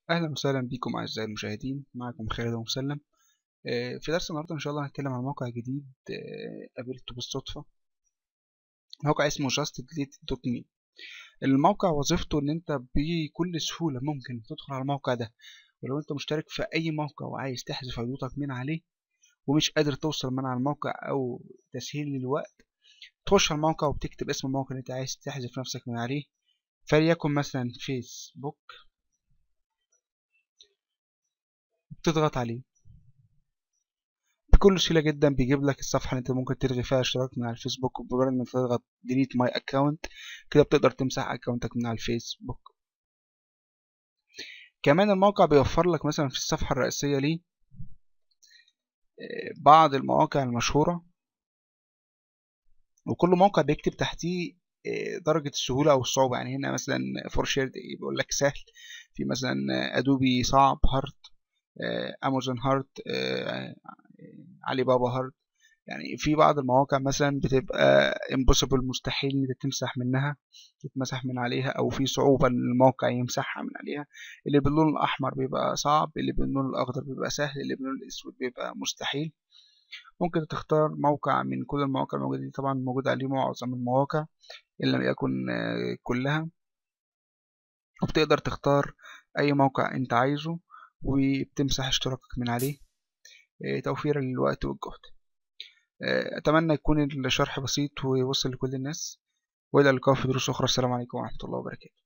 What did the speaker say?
أهلا وسهلا بكم أعزائي المشاهدين معكم خالد ومسلم آه، في درس النهاردة إن شاء الله هنتكلم عن موقع جديد آه، قابلته بالصدفة موقع اسمه justdelete.me الموقع وظيفته إن أنت بكل سهولة ممكن تدخل على الموقع ده ولو أنت مشترك في أي موقع وعايز تحذف عيوطك من عليه ومش قادر توصل من على الموقع أو تسهيل للوقت تخش على الموقع وبتكتب اسم الموقع اللي أنت عايز تحذف نفسك من عليه فليكن مثلا فيسبوك تضغط عليه بكل سهولة جدا بيجيب لك الصفحة اللي انت ممكن تلغي فيها اشتراك من على الفيسبوك بمجرد ما تضغط delete my account كده بتقدر تمسح اكونتك من على الفيسبوك كمان الموقع بيوفر لك مثلا في الصفحة الرئيسية ليه بعض المواقع المشهورة وكل موقع بيكتب تحتيه درجة السهولة أو الصعوبة يعني هنا مثلا فور شيرد بيقول لك سهل في مثلا أدوبي صعب هارد امازون هارت علي بابا هارت يعني في بعض المواقع مثلا بتبقى impossible مستحيل ان انت تمسح منها تتمسح من عليها او في صعوبة ان الموقع يمسحها من عليها اللي باللون الاحمر بيبقى صعب اللي باللون الاخضر بيبقى سهل اللي باللون الاسود بيبقى مستحيل ممكن تختار موقع من كل المواقع الموجودة دي طبعا موجود عليه معظم المواقع إن لم يكن كلها وبتقدر تختار أي موقع أنت عايزه وبتمسح اشتراكك من عليه توفيرا للوقت والجهد أتمنى يكون الشرح بسيط ويوصل لكل الناس وإلى اللقاء في دروس أخرى السلام عليكم ورحمة الله وبركاته